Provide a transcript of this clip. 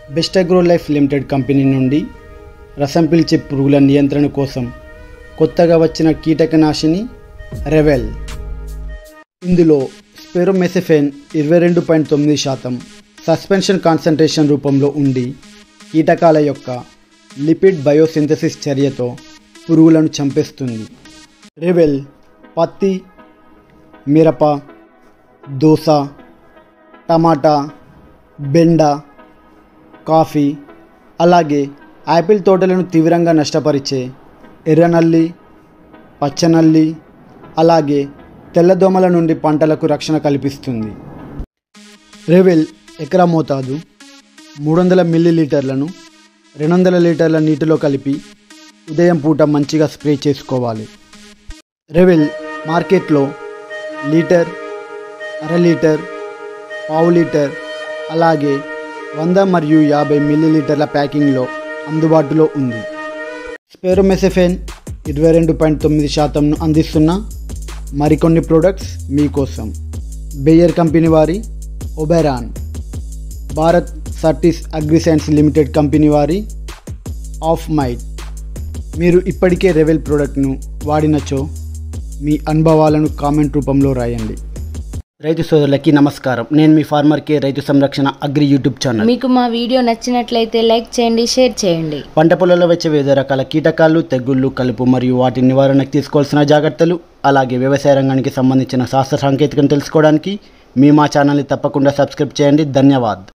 best agro life limited company నుండి రసం పీల్చే పురుగుల నియంత్రణ కోసం కొత్తగా వచ్చిన కీటకనాశిని రెవెల్ ఇందులో స్పెరోమెసెఫెన్ ఇరవై రెండు పాయింట్ తొమ్మిది శాతం సస్పెన్షన్ కాన్సన్ట్రేషన్ రూపంలో ఉండి కీటకాల యొక్క లిపిడ్ బయోసింథసిస్ చర్యతో పురుగులను చంపేస్తుంది రెవెల్ పత్తి మిరప దోస టమాటా బెండ కాఫీ అలాగే యాపిల్ తోటలను తీవ్రంగా నష్టపరిచే ఎర్రనల్లి పచ్చనల్లి అలాగే తెల్లదోమల నుండి పంటలకు రక్షణ కల్పిస్తుంది రెవెల్ ఎకరా మోతాదు మూడు వందల మిల్లీ లీటర్లను రెండు వందల లీటర్ల నీటిలో కలిపి ఉదయం పూట మంచిగా స్ప్రే చేసుకోవాలి రెవెల్ మార్కెట్లో లీటర్ అర లీటర్ పావు లీటర్ అలాగే వంద మరియు యాభై మిల్లీలీటర్ల ప్యాకింగ్లో అందుబాటులో ఉంది స్పెరోమెసెఫెన్ ఇరవై రెండు పాయింట్ తొమ్మిది శాతంను అందిస్తున్న మరికొన్ని ప్రోడక్ట్స్ మీకోసం బేయర్ కంపెనీ వారి Oberon Bharat Certis agriscience limited company వారి ఆఫ్ మైట్ మీరు ఇప్పటికే రెవెల్ ప్రోడక్ట్ను వాడినచో మీ అనుభవాలను కామెంట్ రూపంలో రాయండి రైతు సోదరులకి నమస్కారం నేను మీ ఫార్మర్ కే రైతు సంరక్షణ అగ్రి యూట్యూబ్ ఛానల్ మీకు మా వీడియో నచ్చినట్లయితే లైక్ చేయండి షేర్ చేయండి పంట పొలాల్లో వచ్చే వివిధ రకాల కీటకాలు తెగుళ్ళు కలుపు మరియు వాటి నివారణకు తీసుకోవాల్సిన జాగ్రత్తలు అలాగే వ్యవసాయ రంగానికి సంబంధించిన శాస్త్ర సాంకేతికను తెలుసుకోవడానికి మీ మా ఛానల్ని తప్పకుండా సబ్స్క్రైబ్ చేయండి ధన్యవాద్